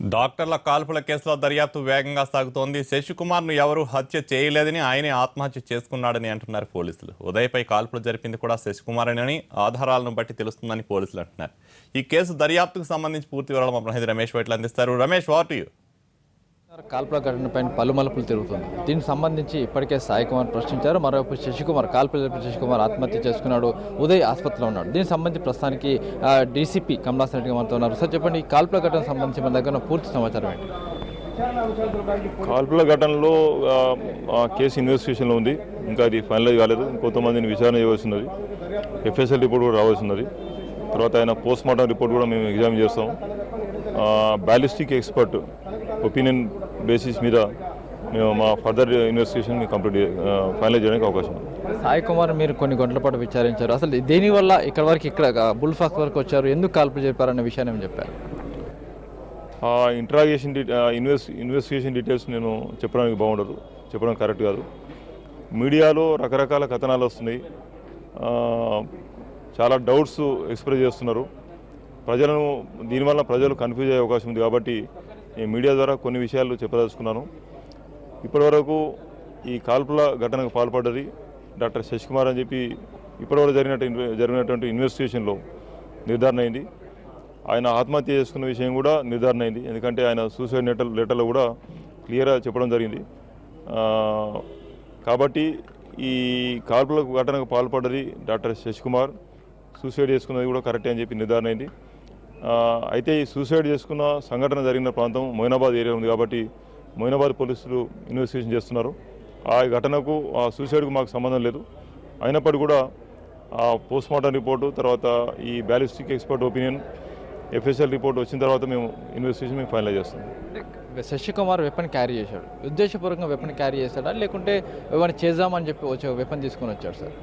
డాక్టర్ల కాల్పుల కేసులో దర్యాప్తు వేగంగా సాగుతోంది శశికుమార్ను ఎవరూ హత్య చేయలేదని ఆయనే ఆత్మహత్య చేసుకున్నాడని అంటున్నారు పోలీసులు ఉదయ్పై కాల్పులు జరిపింది కూడా శశికుమార్ అని ఆధారాలను బట్టి తెలుస్తుందని పోలీసులు అంటున్నారు ఈ కేసు దర్యాప్తుకు సంబంధించి పూర్తి వివరాలు మా ప్రతినిధి రమేష్ వైట్లు అందిస్తారు రమేష్ వాట్ యూ కాల్పుల ఘటనపైన పలు మలుపులు తిరుగుతుంది దీనికి సంబంధించి ఇప్పటికే సాయి కుమార్ ప్రశ్నించారు మరోవైపు శశికుమార్ కాల్పుల జరిపిన శశికుమార్ ఆత్మహత్య చేసుకున్నాడు ఉదయ్ ఆసుపత్రిలో ఉన్నాడు దీనికి సంబంధించి ప్రస్తుతానికి ఆ, డీసీపీ కమలాసన్ రెడ్డి మనతో ఉన్నారు సార్ చెప్పండి ఈ కాల్పుల ఘటనకు సంబంధించి మన దగ్గర ఉన్న పూర్తి సమాచారం ఏంటి కాల్పుల ఘటనలో ఆ, ఆ కేసు ఇన్వెస్టిగేషన్లో ఉంది ఇంకా అది ఫైనలైజ్ కాలేదు కొంతమందిని విచారణ చేయవలసి ఉన్నది ఎఫ్ఎస్ఎల్ రిపోర్ట్ కూడా రావాల్సి ఉన్నది తర్వాత ఆయన పోస్ట్ మార్టం రిపోర్ట్ కూడా మేము ఎగ్జామిన్ చేస్తాం బ్యాలిస్టిక్ ఎక్స్పర్ట్ ఒపీనియన్ బేసిస్ మీద మేము మా ఫర్దర్ ఇన్వెస్టిగేషన్ కంప్లీట్ ఫైనలైజ్ చేయడానికి అవకాశం ఉంది సాయి కుమార్ మీరు కొన్ని గంటల పాటు విచారించారు అసలు దేనివల్ల ఇక్కడ వరకు ఇక్కడ బుల్ ఫాక్స్ వరకు వచ్చారు ఎందుకు కాల్పులు చెప్పారన్న విషయాన్ని ఏమి చెప్పారు ఆ ఇంట్రాగేషన్ ఇన్వెస్ట్ ఇన్వెస్టిగేషన్ డీటెయిల్స్ నేను చెప్పడానికి బాగుండదు చెప్పడం కరెక్ట్ కాదు మీడియాలో రకరకాల కథనాలు వస్తున్నాయి ఆ, చాలా డౌట్స్ ఎక్స్ప్రెస్ చేస్తున్నారు ప్రజలను దీనివల్ల ప్రజలు కన్ఫ్యూజ్ అయ్యే అవకాశం ఉంది కాబట్టి ఈ మీడియా ద్వారా కొన్ని విషయాలు చెప్పదలుచుకున్నాను ఇప్పటివరకు ఈ కాల్పుల ఘటనకు పాల్పడ్డది డాక్టర్ శశికుమార్ అని చెప్పి ఇప్పటివరకు జరిగినట్టు జరిగినటువంటి ఇన్వెస్టిగేషన్లో నిర్ధారణ అయింది ఆయన ఆత్మహత్య చేసుకున్న విషయం కూడా నిర్ధారణ అయింది ఎందుకంటే ఆయన సూసైడ్ లెటర్ లెటర్లో కూడా క్లియర్గా చెప్పడం జరిగింది ఆ, కాబట్టి ఈ కాల్పుల ఘటనకు పాల్పడ్డది డాక్టర్ శశికుమార్ సూసైడ్ చేసుకున్నది కూడా కరెక్టే అని చెప్పి నిర్ధారణ అయింది ఆ, అయితే ఈ సూసైడ్ చేసుకున్న సంఘటన జరిగిన ప్రాంతం మొయినాబాద్ ఏరియా ఉంది కాబట్టి మొయినాబాద్ పోలీసులు ఇన్వెస్టిగేషన్ చేస్తున్నారు ఆ ఘటనకు ఆ సూసైడ్కు మాకు సంబంధం లేదు అయినప్పటికీ కూడా ఆ పోస్ట్ మార్టం రిపోర్టు తర్వాత ఈ ballistic expert opinion FSL report వచ్చిన తర్వాత మేము ఇన్వెస్టిగేషన్ మేము ఫైనలైజ్ చేస్తాం శశికుమార్ వెపన్ క్యారీ చేశాడు ఉద్దేశపూర్వకంగా వెపన్ క్యారీ చేశాడా లేకుంటే ఏమైనా చేద్దామని చెప్పి వచ్చే వెపన్ తీసుకొని వచ్చాడు సార్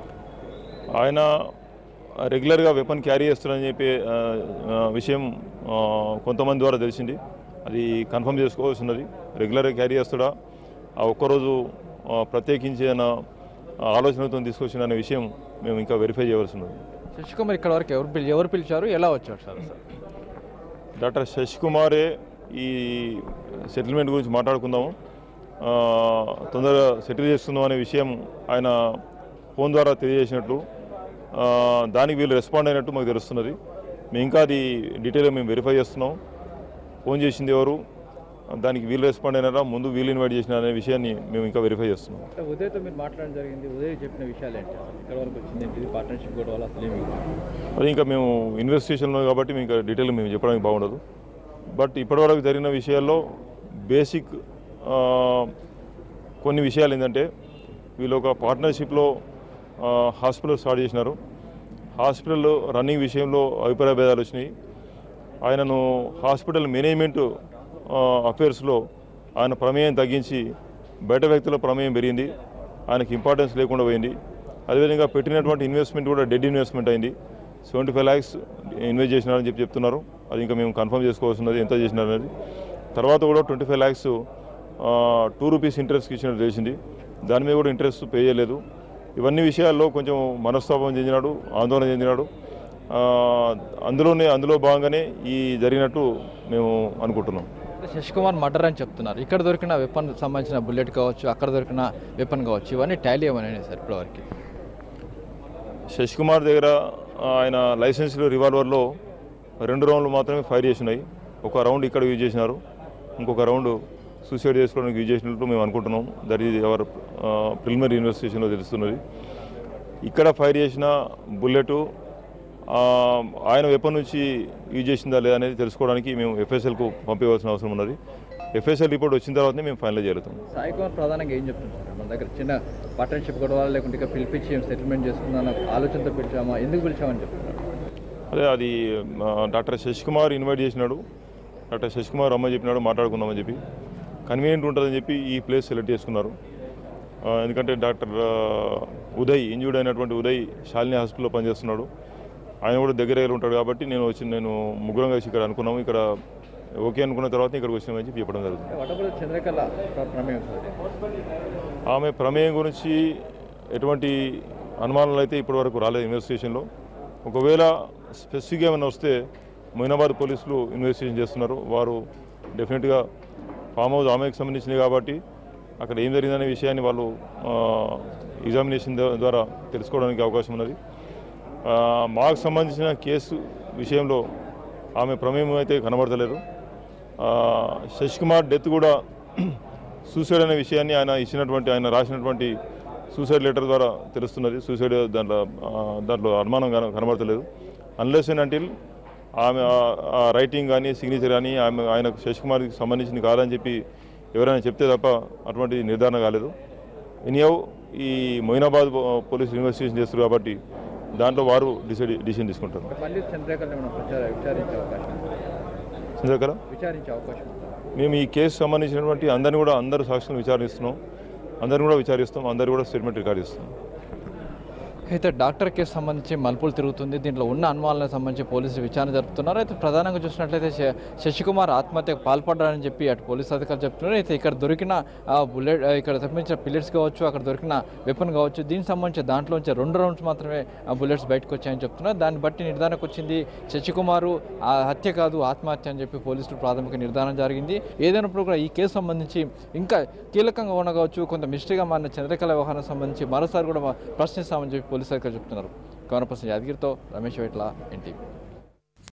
ఆయన రెగ్యులర్గా వెపన్ క్యారీ చేస్తున్నారని చెప్పే ఆ, ఆ, విషయం ఆ, కొంతమంది ద్వారా తెలిసింది అది కన్ఫర్మ్ చేసుకోవాల్సి ఉన్నది రెగ్యులర్గా క్యారీ చేస్తాడా ఆ ఒక్కరోజు ఆ, ప్రత్యేకించి ఏదైనా ఆలోచనతో తీసుకొచ్చిన అనే విషయం మేము ఇంకా వెరిఫై చేయవలసి ఉన్నది శశికుమార్ ఇక్కడ వరకు ఎవరు పిలి ఎవరు పిలిచారు ఎలా వచ్చాడు సార్ అసలు? డాక్టర్ శశికుమారే ఈ సెటిల్మెంట్ గురించి మాట్లాడుకుందాము ఆ, తొందరగా సెటిల్ చేస్తున్నాం అనే విషయం ఆయన ఫోన్ ద్వారా తెలియజేసినట్లు ఆ, దానికి వీళ్ళు రెస్పాండ్ అయినట్టు మాకు తెలుస్తున్నది మేము ఇంకా అది డీటెయిల్గా మేము వెరిఫై చేస్తున్నాం ఫోన్ చేసింది ఎవరు దానికి వీళ్ళు రెస్పాండ్ అయినారా ముందు వీళ్ళు ఇన్వైట్ చేసిన అనే విషయాన్ని మేము ఇంకా వెరిఫై చేస్తున్నాం అంటే ఉదయ్తో మీరు మాట్లాడడం జరిగింది ఉదయ్ చెప్పిన విషయాలు ఏంటి అసలు ఇక్కడ వరకు వచ్చింది ఏంటి ఇది పార్ట్నర్షిప్ కూడా వల్ల అసలు ఏమి అది ఇంకా మేము ఇన్వెస్టిగేషన్లో కాబట్టి మేము ఇంకా డీటెయిల్ మేము చెప్పడానికి బాగుండదు బట్ ఇప్పటివరకు జరిగిన విషయాల్లో బేసిక్ ఆ, కొన్ని విషయాలు ఏంటంటే వీళ్ళు ఒక పార్ట్నర్షిప్లో ఆ, హాస్పిటల్ స్టార్ట్ చేసినారు హాస్పిటల్ రన్నింగ్ విషయంలో అభిప్రాయ భేదాలు వచ్చినాయి ఆయనను హాస్పిటల్ మేనేజ్మెంట్ ఆ, అఫేర్స్లో ఆయన ప్రమేయం తగ్గించి బయట వ్యక్తుల ప్రమేయం పెరిగింది ఆయనకి ఇంపార్టెన్స్ లేకుండా పోయింది అదేవిధంగా పెట్టినటువంటి ఇన్వెస్ట్మెంట్ కూడా డెడ్ ఇన్వెస్ట్మెంట్ అయింది సెవెంటీ ఫైవ్ ల్యాక్స్ ఇన్వెస్ట్ చేసినారని చెప్పి చెప్తున్నారు అది ఇంకా మేము కన్ఫర్మ్ చేసుకోవాల్సినది ఎంత చేసినారు అనేది తర్వాత కూడా twenty five lakhs two rupees ఇంట్రెస్ట్కి ఇచ్చినట్టు తెలిసింది దాని మీద కూడా ఇంట్రెస్ట్ పే చేయలేదు ఇవన్నీ విషయాల్లో కొంచెం మనస్తాపం చెందినాడు ఆందోళన చెందినాడు ఆ, అందులోనే అందులో భాగంగానే ఈ జరిగినట్టు మేము అనుకుంటున్నాం అంటే శశికుమార్ మర్డర్ అని చెప్తున్నారు ఇక్కడ దొరికిన వెపన్ సంబంధించిన బుల్లెట్ కావచ్చు అక్కడ దొరికిన వెపన్ కావచ్చు ఇవన్నీ టాలీ ఏమని సార్ ఇప్పటివరకు శశికుమార్ దగ్గర ఆయన లైసెన్స్డ్ రివాల్వర్లో రెండు రౌండ్లు మాత్రమే ఫైర్ చేసినాయి ఒక రౌండ్ ఇక్కడ యూజ్ చేసినారు ఇంకొక రౌండ్ సూసైడ్ చేసుకోవడానికి యూజ్ చేసినట్టు మేము అనుకుంటున్నాం దట్ ఈజ్ అవర్ ప్రిలిమినరీ ఇన్వెస్టిగేషన్లో తెలుస్తున్నది ఇక్కడ ఫైర్ చేసిన బుల్లెట్ ఆయన వెపన్ నుంచి యూజ్ చేసిందా లేదా అనేది తెలుసుకోవడానికి మేము ఎఫ్ఎస్ఎల్కు పంపించవలసిన అవసరం ఉన్నది ఎఫ్ఎస్ఎల్ రిపోర్ట్ వచ్చిన తర్వాతనే మేము ఫైనల్ జరుగుతాం సాయి కుమార్ ప్రధానంగా ఏం చెప్తున్నారు సార్ మన దగ్గర చిన్న పార్ట్నర్షిప్ గొడవ లేకుంటే ఇక పిలిపించి సెటిల్మెంట్ చేసుకుందాం ఆలోచనతో పిలిచామా ఎందుకు పిలిచామని చెప్తున్నారు అదే అది ఆ, డాక్టర్ శశికుమార్ ఇన్వైట్ చేసినాడు డాక్టర్ శశికుమార్ రమ్మని చెప్పినాడు మాట్లాడుకుందామని చెప్పి కన్వీనియంట్ ఉంటుందని చెప్పి ఈ ప్లేస్ సెలెక్ట్ చేసుకున్నారు ఆ, ఎందుకంటే డాక్టర్ ఆ, ఉదయ్ ఇంజూర్డ్ అయినటువంటి ఉదయ్ శాలిని హాస్పిటల్లో పనిచేస్తున్నాడు ఆయన కూడా దగ్గర ఉంటాడు కాబట్టి నేను వచ్చి నేను ముగ్గురం కలిసి ఇక్కడ అనుకున్నాము ఇక్కడ ఓకే అనుకున్న తర్వాత ఇక్కడికి వచ్చినామని చెప్పి చెప్పడం జరుగుతుంది వటపల్లి చంద్రకళ ప్ర- ప్రమేయం సార్ ఆమె ప్రమేయం గురించి ఎటువంటి అనుమానాలు అయితే ఇప్పటివరకు రాలేదు ఇన్వెస్టిగేషన్లో ఒకవేళ స్పెసిఫిక్గా ఏమైనా వస్తే మొయినాబాద్ పోలీసులు ఇన్వెస్టిగేషన్ చేస్తున్నారు వారు డెఫినెట్గా ఫామ్ హౌస్ ఆమెకు సంబంధించింది కాబట్టి అక్కడ ఏం జరిగిందనే విషయాన్ని వాళ్ళు ఎగ్జామినేషన్ ద్వారా తెలుసుకోవడానికి అవకాశం ఉన్నది ఆ, మాకు సంబంధించిన కేసు విషయంలో ఆమె ప్రమేయం అయితే కనబడతలేదు ఆ, శశికుమార్ డెత్ కూడా సూసైడ్ అనే విషయాన్ని ఆయన ఇచ్చినటువంటి ఆయన రాసినటువంటి సూసైడ్ లెటర్ ద్వారా తెలుస్తున్నది సూసైడ్ దాంట్లో ఆ, దాంట్లో అనుమానం కన- కనబడతలేదు అన్లెస్ అండ్ అంటిల్ ఆమె ఆ- ఆ రైటింగ్ కానీ సిగ్నేచర్ కానీ ఆమె ఆయనకు శశికుమార్కి సంబంధించింది కాదని చెప్పి ఎవరైనా చెప్తే తప్ప అటువంటి నిర్ధారణ కాలేదు ఎనీహౌ ఈ మొయినాబాద్ పో- పోలీసులు ఇన్వెస్టిగేషన్ చేస్తారు కాబట్టి దాంట్లో వారు డిసైడ్ డిసిషన్ తీసుకుంటారు మళ్ళీ చంద్రకళ విచారించే అవకాశం చంద్రకళ విచారించే అవకాశం మేము ఈ కేసు సంబంధించినటువంటి అందరిని కూడా అందరు సాక్షులను విచారిస్తున్నాం అందరిని కూడా విచారిస్తాం అందరు కూడా స్టేట్మెంట్ రికార్డ్ చేస్తాం అయితే డాక్టర్ కేసు సంబంధించి మలుపులు తిరుగుతుంది దీంట్లో ఉన్న అనుమానాలకు సంబంధించి పోలీసులు విచారణ జరుపుతున్నారు అయితే ప్రధానంగా చూసినట్లయితే శ- శశికుమార్ ఆత్మహత్యకు పాల్పడ్డారని చెప్పి అటు పోలీసు అధికారులు చెప్తున్నారు అయితే ఇక్కడ దొరికిన ఆ, బుల్లెట్ ఆ, ఇక్కడ సంబంధించిన పిల్లెట్స్ కావచ్చు అక్కడ దొరికిన వెపన్ కావచ్చు దీనికి సంబంధించి దాంట్లోంచి రెండు రౌండ్స్ మాత్రమే ఆ బుల్లెట్స్ బయటకు వచ్చాయని చెప్తున్నారు దాన్ని బట్టి నిర్ధారణకు వచ్చింది శశికుమారు ఆ హత్య కాదు ఆత్మహత్య అని చెప్పి పోలీసులు ప్రాథమిక నిర్ధారణ జరిగింది ఏదైనప్పుడు కూడా ఈ కేసు సంబంధించి ఇంకా కీలకంగా ఉండవచ్చు కొంత మిస్టరీగా మారిన చంద్రకళ వ్యవహారం సంబంధించి మరోసారి కూడా ప్రశ్నిస్తామని చెప్పి పోలీసు అధికారులు చెప్తున్నారు కవనపర్సన్ యాదగిరితో రమేష్ వేట్ల ఎన్టీవీ